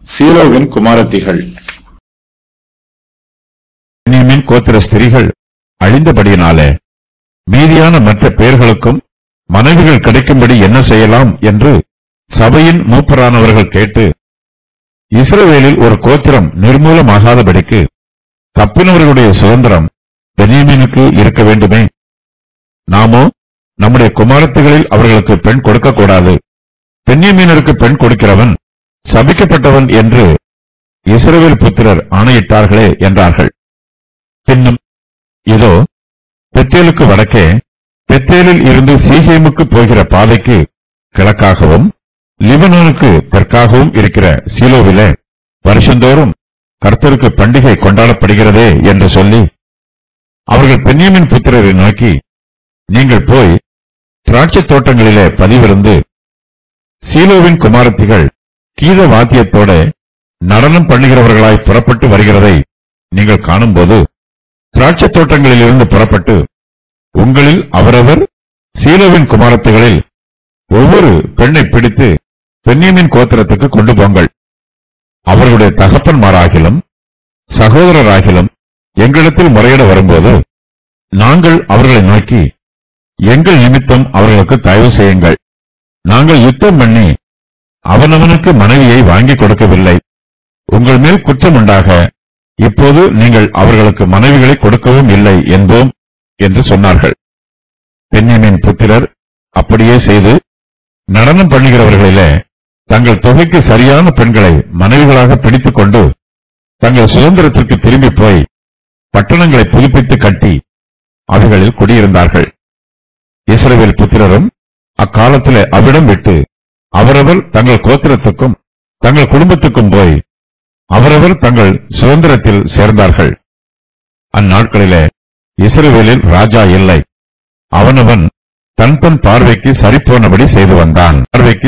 சீலோவின் குமாரத்திகள் பென்யமீன் கோத்திர ஸ்திரீகள் அழிந்தபடியினாலே மீதியான மற்ற பேர்களுக்கும் மனைவிகள் கிடைக்கும்படி என்ன செய்யலாம் என்று சபையின் மூப்பரானவர்கள் கேட்டு இஸ்ரவேலில் ஒரு கோத்திரம் நிர்மூலமாகாதபடிக்கு தப்பினவர்களுடைய சுதந்திரம் பென்யமீனுக்கு இருக்க வேண்டுமே நாமோ நம்முடைய குமாரத்துகளில் அவர்களுக்கு பெண் கொடுக்கக்கூடாது பென்யமீனருக்கு பெண் கொடுக்கிறவன் சபிக்கப்பட்டவன் என்று இஸ்ரவேல் புத்திரர் ஆணையிட்டார்களே என்றார்கள் பின்னும் இதோ பெத்தேலுக்கு வடக்கே பெத்தேலில் இருந்து சீகேமுக்கு போகிற பாதைக்கு கிழக்காகவும் லிபனோனுக்கு தெற்காகவும் இருக்கிற சீலோவிலே வருஷந்தோறும் கர்த்தருக்கு பண்டிகை கொண்டாடப்படுகிறதே என்று சொல்லி அவர்கள் பென்யமின் புத்திரரை நோக்கி நீங்கள் போய் திராட்சைத் தோட்டங்களிலே பதிவிருந்து சீலோவின் குமாரத்திகள் கீத வாத்தியத்தோட நடனம் பண்ணுகிறவர்களாய் புறப்பட்டு வருகிறதை நீங்கள் காணும்போது திராட்சைத் தோட்டங்களிலிருந்து புறப்பட்டு உங்களில் அவரவர் சீலோவின் குமாரத்திகளில் ஒவ்வொரு பெண்ணை பிடித்து பெண்ணியமின் கோத்திரத்துக்கு கொண்டு போங்கள் அவர்களுடைய தகப்பன்மாராகிலும் சகோதரராகிலும் எங்களிடத்தில் முறையிட வரும்போது நாங்கள் அவர்களை நோக்கி எங்கள் நிமித்தம் அவர்களுக்கு தயவு செய்யுங்கள் நாங்கள் யுத்தம் பண்ணி அவனவனுக்கு மனைவியை வாங்கி கொடுக்கவில்லை உங்கள் மேல் குற்றம் உண்டாக இப்போது நீங்கள் அவர்களுக்கு மனைவிகளை கொடுக்கவும் இல்லை என்போம் என்று சொன்னார்கள் பெண்ணியமின் புத்திரர் அப்படியே செய்து நடனம் பண்ணுகிறவர்களிலே தங்கள் தொகைக்கு சரியான பெண்களை மனைவிகளாக பிடித்துக் கொண்டு தங்கள் சுதந்திரத்திற்கு திரும்பி போய் பட்டணங்களை புதுப்பித்து கட்டி அவைகளில் குடியிருந்தார்கள் இஸ்ரவேல் புத்திரரும் அக்காலத்திலே அவ்விடம் விட்டு அவரவர் தங்கள் கோத்திரத்துக்கும் தங்கள் குடும்பத்துக்கும் போய் அவரவர் தங்கள் சுதந்திரத்தில் சேர்ந்தார்கள் அந்நாட்களிலே இஸ்ரவேலில் ராஜா இல்லை அவனவன் தன் தன் பார்வைக்கு சரிபோனபடி செய்து வந்தான் பார்வைக்கு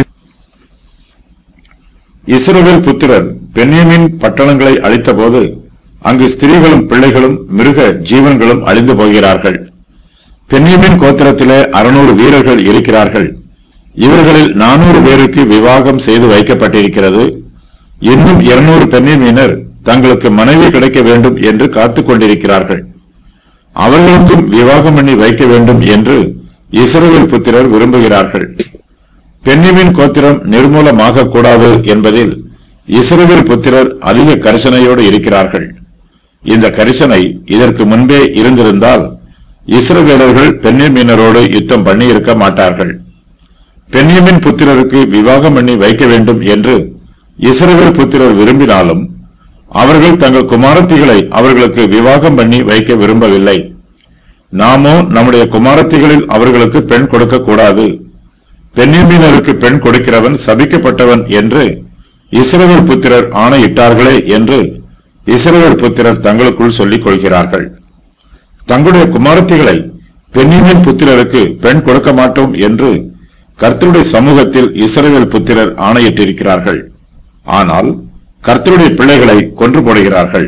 இஸ்ரவேல் புத்திரர் பென்யமின் பட்டணங்களை அழித்தபோது அங்கு ஸ்திரீகளும் பிள்ளைகளும் மிருக ஜீவன்களும் அழிந்து போகிறார்கள் பென்யமின் கோத்திரத்திலே அறுநூறு வீரர்கள் இருக்கிறார்கள் இவர்களில் நானூறு பேருக்கு விவாகம் செய்து வைக்கப்பட்டிருக்கிறது இன்னும் இருநூறு பென்யமீனர் தங்களுக்கு மனைவி கிடைக்க வேண்டும் என்று காத்துக் கொண்டிருக்கிறார்கள் அவர்களுக்கும் விவாகம் பண்ணி வைக்க வேண்டும் என்று இஸ்ரவேல் புத்திரர் விரும்புகிறார்கள் பென்னிமின் கோத்திரம் நிர்மூலமாக கூடாது என்பதில் இஸ்ரவேல் புத்திரர் அதிக கரிசனையோடு இருக்கிறார்கள் இந்த கரிசனை இதற்கு முன்பே இருந்திருந்தால் இஸ்ரவேலர்கள் பென்னிமீனரோடு யுத்தம் பண்ணி இருக்க மாட்டார்கள் பென்யமின் புத்திரருக்கு விவாகம் பண்ணி வைக்க வேண்டும் என்று இஸ்ரவேல் புத்திரர் விரும்பினாலும் அவர்கள் தங்கள் குமாரத்திகளை அவர்களுக்கு விவாகம் பண்ணி வைக்க விரும்பவில்லை நாமோ நம்முடைய குமாரத்திகளில் அவர்களுக்கு பெண் கொடுக்க கூடாது பெண்ணியமீனருக்கு பெண் கொடுக்கிறவன் சபிக்கப்பட்டவன் என்று இஸ்ரவேல் புத்திரர் ஆணையிட்டார்களே என்று இஸ்ரவேல் புத்திரர் தங்களுக்குள் சொல்லிக் கொள்கிறார்கள் தங்களுடைய குமாரத்திகளை பெண்ணியமின் புத்திரருக்கு பெண் கொடுக்க மாட்டோம் என்று கர்த்தருடைய சமூகத்தில் இஸ்ரவேல் புத்திரர் ஆணையிட்டிருக்கிறார்கள் ஆனால் கர்த்தருடைய பிள்ளைகளை கொன்று போடுகிறார்கள்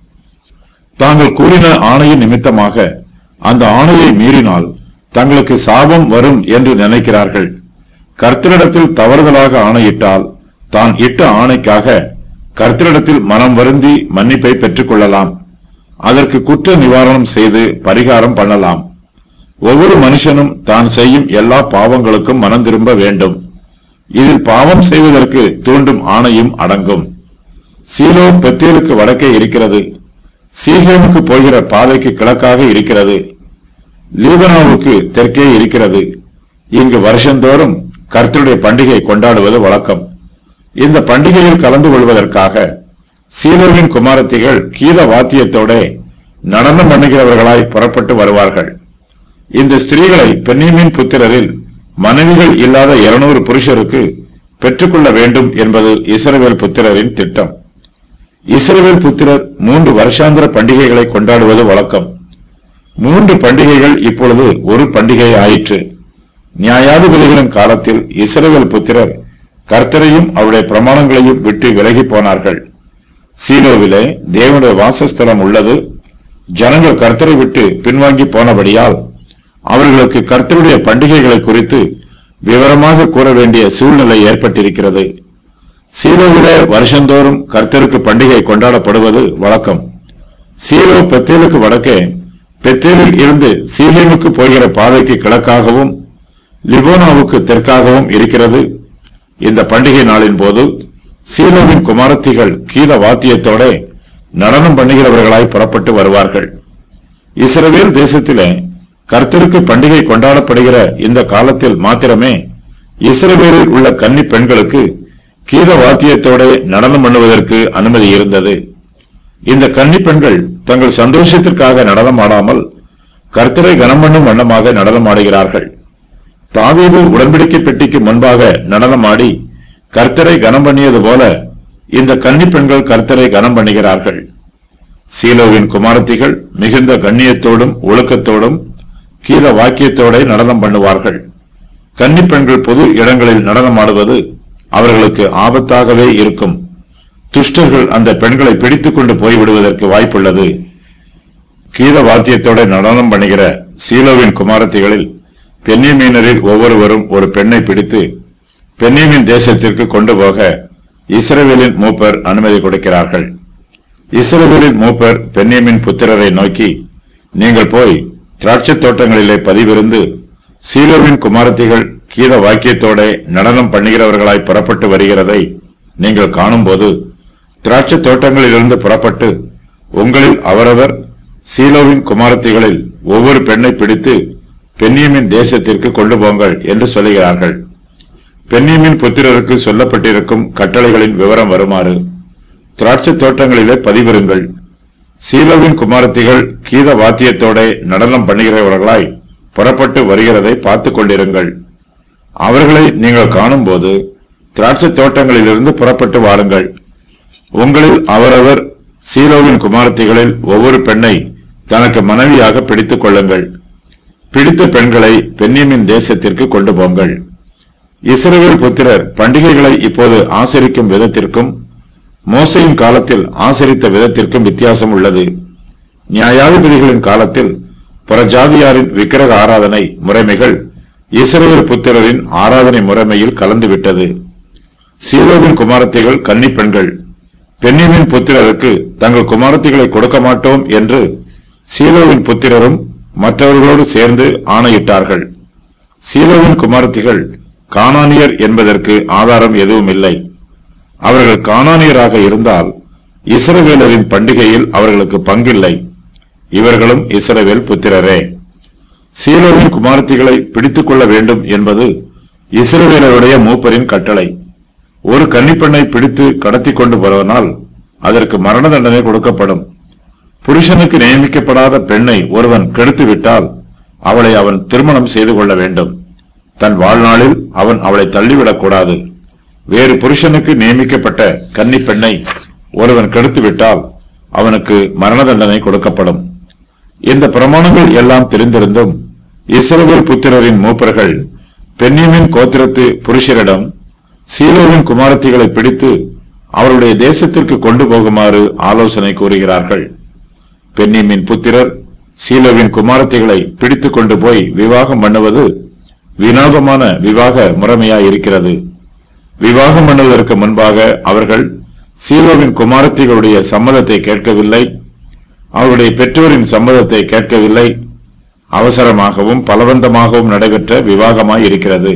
தாங்கள் கூறின ஆணையின் நிமித்தமாக அந்த ஆணையை மீறினால் தங்களுக்கு சாபம் வரும் என்று நினைக்கிறார்கள் கர்த்தரிடத்தில் தவறுதலாக ஆணையிட்டால் தான் இட்ட ஆணைக்காக கர்த்தரிடத்தில் மனம் வருந்தி மன்னிப்பை பெற்றுக் கொள்ளலாம் அதற்கு குற்ற நிவாரணம் செய்து பரிகாரம் பண்ணலாம் ஒவ்வொரு மனுஷனும் தான் செய்யும் எல்லா பாவங்களுக்கும் மனம் திரும்ப வேண்டும் இதில் பாவம் செய்வதற்கு தூண்டும் ஆணையும் அடங்கும் சீலோ பெத்தேலுக்கு வடக்கே இருக்கிறது சீகேமுக்கு போகிற பாதைக்கு கிழக்காக இருக்கிறது லீபனோவுக்கு தெற்கே இருக்கிறது இங்கு வருஷந்தோறும் கர்த்தருடைய பண்டிகை கொண்டாடுவது வழக்கம் இந்த பண்டிகையில் கலந்து கொள்வதற்காக சீலோவின் குமாரத்திகள் கீத வாத்தியத்தோட நடனம் பண்ணுகிறவர்களாய் புறப்பட்டு வருவார்கள் இந்த ஸ்திரீகளை பெண்ணியமின் புத்திரரில் மனைவிகள் இல்லாத இருநூறு புருஷருக்கு பெற்றுக்கொள்ள வேண்டும் என்பது இஸ்ரவேல் புத்திரரின் திட்டம் இஸ்ரவேல் புத்திரர் மூன்று வருஷாந்திர பண்டிகைகளை கொண்டாடுவது வழக்கம் மூன்று பண்டிகைகள் இப்பொழுது ஒரு பண்டிகை ஆயிற்று நியாயாதிபதிகளின் காலத்தில் இஸ்ரவேல் புத்திரர் கர்த்தரையும் அவருடைய பிரமாணங்களையும் விட்டு விலகி போனார்கள் சீலோவிலே தேவனுடைய வாசஸ்தலம் உள்ளது ஜனங்கள் கர்த்தரை விட்டு பின்வாங்கி போனபடியால் அவர்களுக்கு கர்த்தருடைய பண்டிகைகளை குறித்து விவரமாக கூற வேண்டிய சூழ்நிலை ஏற்பட்டிருக்கிறது சீலோவிலே வருஷந்தோறும் கர்த்தருக்கு பண்டிகை கொண்டாடப்படுவது வழக்கம் சீலோ பெத்தேலுக்கு வடக்கே பெத்தேலில் இருந்து சீலேமுக்கு போகிற பாதைக்கு கிழக்காகவும் லிபோனாவுக்கு தெற்காகவும் இருக்கிறது இந்த பண்டிகை நாளின் போது சீலோவின் குமாரத்திகள் கீத வாத்தியத்தோட நடனம் பண்ணுகிறவர்களாய் புறப்பட்டு வருவார்கள் இஸ்ரவேல் தேசத்திலே கர்த்தருக்கு பண்டிகை கொண்டாடப்படுகிற இந்த காலத்தில் மாத்திரமே இஸ்ரவேலில் உள்ள கன்னி பெண்களுக்கு கீத வாத்தியத்தோட நடனம் பண்ணுவதற்கு அனுமதி இருந்தது இந்த கன்னி பெண்கள் தங்கள் சந்தோஷத்திற்காக நடனம் ஆடாமல் கர்த்தரை கனம் பண்ணும் வண்ணமாக நடனம் ஆடுகிறார்கள் தாவீது உடன்படிக்கை பெட்டிக்கு முன்பாக நடனமாடி கர்த்தரை கனம் பண்ணியது போல இந்த கன்னி பெண்கள் கர்த்தரை கனம் பண்ணுகிறார்கள் சீலோவின் குமாரத்திகள் மிகுந்த கண்ணியத்தோடும் ஒழுக்கத்தோடும் கீத வாக்கியத்தோட நடனம் பண்ணுவார்கள் கன்னி பெண்கள் பொது இடங்களில் நடனமாடுவது அவர்களுக்கு ஆபத்தாகவே இருக்கும் துஷ்டர்கள் அந்த பெண்களை பிடித்துக் கொண்டு போய்விடுவதற்கு வாய்ப்புள்ளது கீத வாத்தியத்தோட நடனம் பண்ணுகிற சீலோவின் குமாரத்திகளில் பென்னியமீனரில் ஒவ்வொருவரும் ஒரு பெண்ணை பிடித்து பென்னியமின் தேசத்திற்கு கொண்டு போக இஸ்ரவேலின் மூப்பர் அனுமதி கொடுக்கிறார்கள் இஸ்ரவேலின் மூப்பர் பென்னியமின் புத்திரரை நோக்கி நீங்கள் போய் திராட்சைத் தோட்டங்களிலே பதிவிருந்து சீலோவின் குமாரத்திகள் கீத வாக்கியத்தோட நடனம் பண்ணுகிறவர்களாய் புறப்பட்டு வருகிறதை நீங்கள் காணும்போது திராட்சைத் தோட்டங்களிலிருந்து புறப்பட்டு உங்களில் அவரவர் சீலோவின் குமாரத்திகளில் ஒவ்வொரு பெண்ணை பிடித்து பென்னியமின் தேசத்திற்கு கொண்டு போங்கள் என்று சொல்லுகிறார்கள் பென்னியமின் புத்திரருக்கு சொல்லப்பட்டிருக்கும் கட்டளைகளின் விவரம் வருமாறு திராட்சைத் தோட்டங்களிலே பதிவிருங்கள் சீலோவின் குமாரத்திகள் கீத வாத்தியத்தோட நடனம் பண்ணுகிறவர்களாய் புறப்பட்டு வருகிறதை பார்த்துக் கொண்டிருங்கள் அவர்களை நீங்கள் காணும்போது திராட்சைத் தோட்டங்களிலிருந்து புறப்பட்டு வாருங்கள் உங்களில் அவரவர் சீலோவின் குமாரத்திகளில் ஒவ்வொரு பெண்ணை தனக்கு மனைவியாக பிடித்துக் கொள்ளுங்கள் பிடித்த பெண்களை பென்னியமின் தேசத்திற்கு கொண்டு போங்கள் இஸ்ரவேல் புத்திரர் பண்டிகைகளை இப்போது ஆசரிக்கும் விதத்திற்கும் மோசையின் காலத்தில் ஆசரித்த விதத்திற்கும் வித்தியாசம் உள்ளது நியாயாதிபதிகளின் காலத்தில் புறஜாதியாரின் விக்கிரக ஆராதனை முறைமைகள் இஸ்ரவேல் புத்திரரின் ஆராதனை முறைமையில் கலந்துவிட்டது சீலோவின் குமாரத்திகள் கன்னி பெண்கள் பெண்ணியமின் புத்திரருக்கு தங்கள் குமாரத்திகளை கொடுக்க மாட்டோம் என்று சீலோவின் புத்திரரும் மற்றவர்களோடு சேர்ந்து ஆணையிட்டார்கள் சீலோவின் குமாரத்திகள் கானானியர் என்பதற்கு ஆதாரம் எதுவும் இல்லை அவர்கள் கானானியராக இருந்தால் இஸ்ரவேலரின் பண்டிகையில் அவர்களுக்கு பங்கில்லை இவர்களும் இஸ்ரவேல் புத்திரரே சீலோவின் குமாரத்திகளை பிடித்துக் கொள்ள வேண்டும் என்பது இஸ்ரவேலருடைய மூப்பரின் கட்டளை ஒரு கன்னிப்பெண்ணை பிடித்து கடத்தி கொண்டு வருவதனால் அதற்கு மரண தண்டனை கொடுக்கப்படும் புருஷனுக்கு நியமிக்கப்படாத பெண்ணை ஒருவன் கெடுத்து விட்டால் அவளை அவன் திருமணம் செய்து கொள்ள வேண்டும் தன் வாழ்நாளில் அவன் அவளை தள்ளிவிடக் கூடாது வேறு புருஷனுக்கு நியமிக்கப்பட்ட கன்னி பெண்ணை ஒருவன் கெடுத்து விட்டால் அவனுக்கு மரண தண்டனை கொடுக்கப்படும் இந்த பிரமாணங்கள் எல்லாம் தெரிந்திருந்தும் இஸ்ரவேல் புத்திரரின் மூப்பர்கள் பெண்ணியமின் கோத்திரத்து புருஷரிடம் சீலோவின் குமாரத்திகளை பிடித்து அவருடைய தேசத்திற்கு கொண்டு போகுமாறு ஆலோசனை கூறுகிறார்கள் பெண்ணியமின் புத்திரர் சீலோவின் குமாரத்திகளை பிடித்துக் கொண்டு போய் விவாகம் பண்ணுவது வினோதமான விவாக முறைமையாய் இருக்கிறது விவாகம் பண்ணுவதற்கு முன்பாக அவர்கள் சீலோவின் குமாரத்திகளுடைய சம்மதத்தை கேட்கவில்லை அவருடைய பெற்றோரின் சம்மதத்தை கேட்கவில்லை அவசரமாகவும் பலவந்தமாகவும் நடைபெற்ற விவாகமாய் இருக்கிறது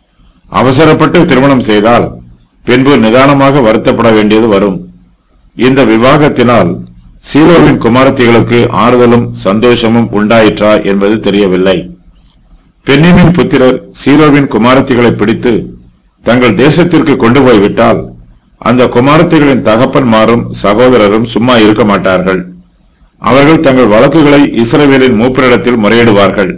அவசரப்பட்டு திருமணம் செய்தால் பின்பு நிதானமாக வருத்தப்பட வேண்டியது வரும் இந்த விவாகத்தினால் சீலோவின் குமாரத்திகளுக்கு ஆறுதலும் சந்தோஷமும் உண்டாயிற்றா என்பது தெரியவில்லை பெண்ணிமின் புத்திரர் சீலோவின் குமாரத்திகளை பிடித்து தங்கள் தேசத்திற்கு கொண்டு போய் விட்டால் அந்த குமாரத்திகளின் தகப்பன்மாரும் சகோதரரும் சும்மா இருக்க மாட்டார்கள் அவர்கள் தங்கள் வழக்குகளை இஸ்ரவேலின் மூப்பரிடத்தில் முறையிடுவார்கள்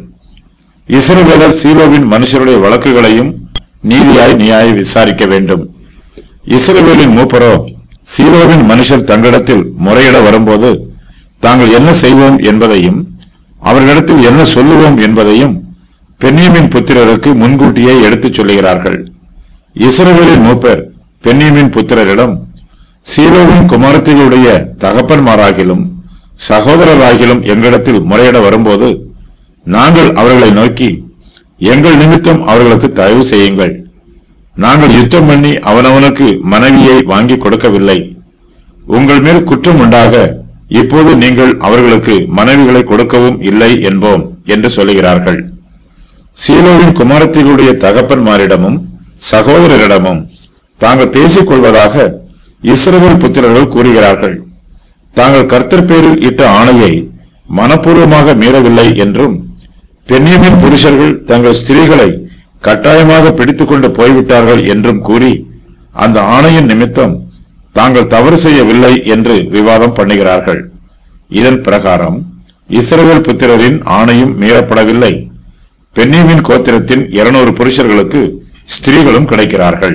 இஸ்ரவேலர் சீலோவின் மனுஷருடைய வழக்குகளையும் நீதியாய் நியாய விசாரிக்க வேண்டும் இஸ்ரவேலின் மூப்பரோ சீலோவின் மனுஷர் தங்களிடத்தில் முறையிட வரும்போது தாங்கள் என்ன செய்வோம் என்பதையும் அவர்களிடத்தில் என்ன சொல்லுவோம் என்பதையும் பெண்ணியமின் புத்திரருக்கு முன்கூட்டியே எடுத்துச் சொல்லுகிறார்கள் இஸ்ரவேலின் மூப்பர் பெண்ணியமின் புத்திரரிடம் சீலோவின் குமாரத்திகளுடைய தகப்பன்மாராகிலும் சகோதரராகிலும் எங்களிடத்தில் முறையிட வரும்போது நாங்கள் அவர்களை நோக்கி எங்கள் நிமித்தம் அவர்களுக்கு தயவு செய்யுங்கள் நாங்கள் யுத்தம் பண்ணி அவனவனுக்கு மனைவியை வாங்கி கொடுக்கவில்லை உங்கள் மேல் குற்றம் உண்டாக இப்போது நீங்கள் அவர்களுக்கு மனைவிகளை கொடுக்கவும் இல்லை என்போம் என்று சொல்லுகிறார்கள் சீலோவின் குமாரத்திகளுடைய தகப்பன்மாரிடமும் சகோதரரிடமும் தாங்கள் பேசிக் கொள்வதாக இஸ்ரவேல் புத்திரர்கள் கூறுகிறார்கள் தாங்கள் கர்த்தர் பேரில் இட்ட ஆணையை மனப்பூர்வமாக மீறவில்லை என்றும் பெண்ணியமின் புருஷர்கள் தங்கள் ஸ்திரீகளை கட்டாயமாக பிடித்துக் கொண்டு போய்விட்டார்கள் என்றும் கூறி அந்த ஆணையின் நிமித்தம் தாங்கள் தவறு செய்யவில்லை என்று விவாதம் பண்ணுகிறார்கள் இதன் பிரகாரம் இஸ்ரவேல் புத்திரரின் ஆணையும் மீறப்படவில்லை பெண்ணியமின் கோத்திரத்தின் இருநூறு புருஷர்களுக்கு ஸ்திரீகளும் கிடைக்கிறார்கள்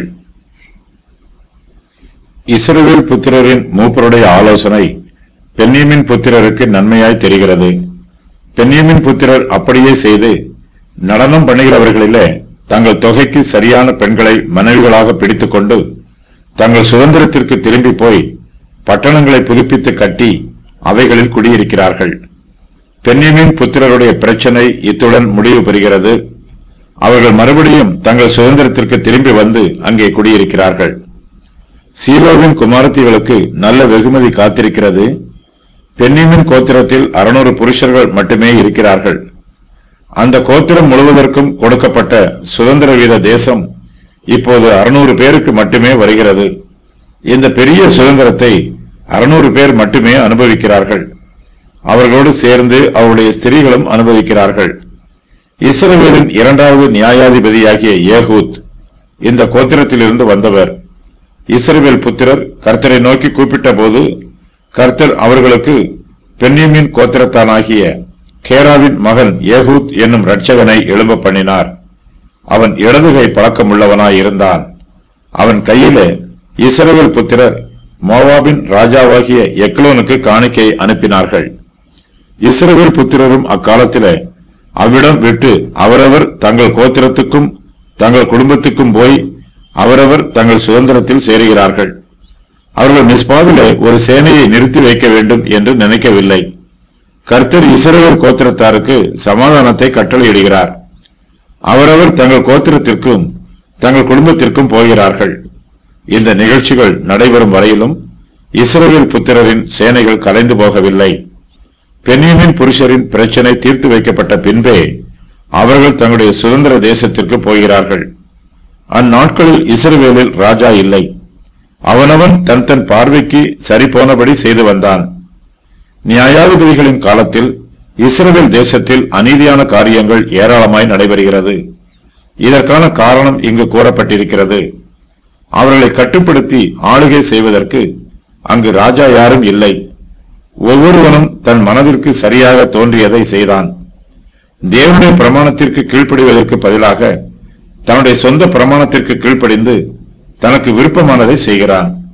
இஸ்ரவேல் புத்திரரின் மூப்பருடைய ஆலோசனை பெண்ணியமின் புத்திரருக்கு நன்மையாய் தெரிகிறது பெண்ணியமின் புத்திரர் அப்படியே செய்து நடனம் பண்ணுகிறவர்களிலே தங்கள் தொகைக்கு சரியான பெண்களை மனைவிகளாக பிடித்துக்கொண்டு தங்கள் சுதந்திரத்திற்கு திரும்பி போய் பட்டணங்களை புதுப்பித்து கட்டி அவைகளில் குடியிருக்கிறார்கள் பெண்ணியமின் புத்திரருடைய பிரச்சனை இத்துடன் முடிவு பெறுகிறது அவர்கள் மறுபடியும் தங்கள் சுதந்திரத்திற்கு திரும்பி வந்து அங்கே குடியிருக்கிறார்கள் சீலோவின் குமாரத்திகளுக்கு நல்ல வெகுமதி காத்திருக்கிறது பெண்ணிமின் கோத்திரத்தில் அறுநூறு புருஷர்கள் மட்டுமே இருக்கிறார்கள் அந்த கோத்திரம் முழுவதற்கும் கொடுக்கப்பட்ட சுதந்திர வீத தேசம் இப்போது அறுநூறு பேருக்கு மட்டுமே வருகிறது இந்த பெரிய சுதந்திரத்தை அறுநூறு பேர் மட்டுமே அனுபவிக்கிறார்கள் அவர்களோடு சேர்ந்து அவருடைய ஸ்திரீகளும் அனுபவிக்கிறார்கள் இஸ்ரவேலின் இரண்டாவது நியாயாதிபதியாகிய ஏகூத் இந்த கோத்திரத்திலிருந்து வந்தவர் இஸ்ரவேல் புத்திரர் கர்த்தரை நோக்கி கூப்பிட்ட போது கர்த்தர் அவர்களுக்கு பென்யமின் கோத்திரத்தானாகிய கேராவின் மகன் ஏகூத் என்னும் இரட்சகனை எழும்ப பண்ணினார் அவன் இடதுகை பழக்கமுள்ளவனாய் இருந்தான் அவன் கையிலே இஸ்ரவேல் புத்திரர் மோவாபின் ராஜாவாகிய எக்லோனுக்கு காணிக்கை அனுப்பினார்கள் இஸ்ரவேல் புத்திரரும் அக்காலத்திலே அவ்விடம் விட்டு அவரவர் தங்கள் கோத்திரத்துக்கும் தங்கள் குடும்பத்துக்கும் போய் அவரவர் தங்கள் சுதந்திரத்தில் சேருகிறார்கள் அவர்கள் மிஸ்பாவிலே ஒரு சேனையை நிறுத்தி வைக்க வேண்டும் என்று நினைக்கவில்லை கர்த்தர் இஸ்ரவேல் கோத்திரத்தாருக்கு சமாதானத்தை கட்டளையிடுகிறார் அவரவர் தங்கள் கோத்திரத்திற்கும் தங்கள் குடும்பத்திற்கும் போகிறார்கள் இந்த நிகழ்ச்சிகள் நடைபெறும் வரையிலும் இஸ்ரவேல் புத்திரரின் சேனைகள் கலைந்து போகவில்லை பெண்ணியமின் புருஷரின் பிரச்சனை தீர்த்து வைக்கப்பட்ட பின்பே அவர்கள் தங்களுடைய சுதந்திர தேசத்திற்கு போகிறார்கள் அந்நாட்களில் இஸ்ரவேலில் ராஜா இல்லை அவனவன் தன் தன் பார்வைக்கு சரி போனபடி செய்து வந்தான் நியாயாதிபதிகளின் காலத்தில் இஸ்ரவேல் தேசத்தில் அநீதியான காரியங்கள் ஏராளமாய் நடைபெறுகிறது இதற்கான காரணம் இங்கு கூறப்பட்டிருக்கிறது அவர்களை கட்டுப்படுத்தி ஆளுகை செய்வதற்கு அங்கு ராஜா யாரும் இல்லை ஒவ்வொருவனும் தன் மனதிற்கு சரியாக தோன்றியதை செய்தான் தேவனுடைய பிரமாணத்திற்கு கீழ்ப்படிவதற்கு பதிலாக தன்னுடைய சொந்த பிரமாணத்திற்கு கீழ்ப்படிந்து தனக்கு விருப்பமானதை செய்கிறான்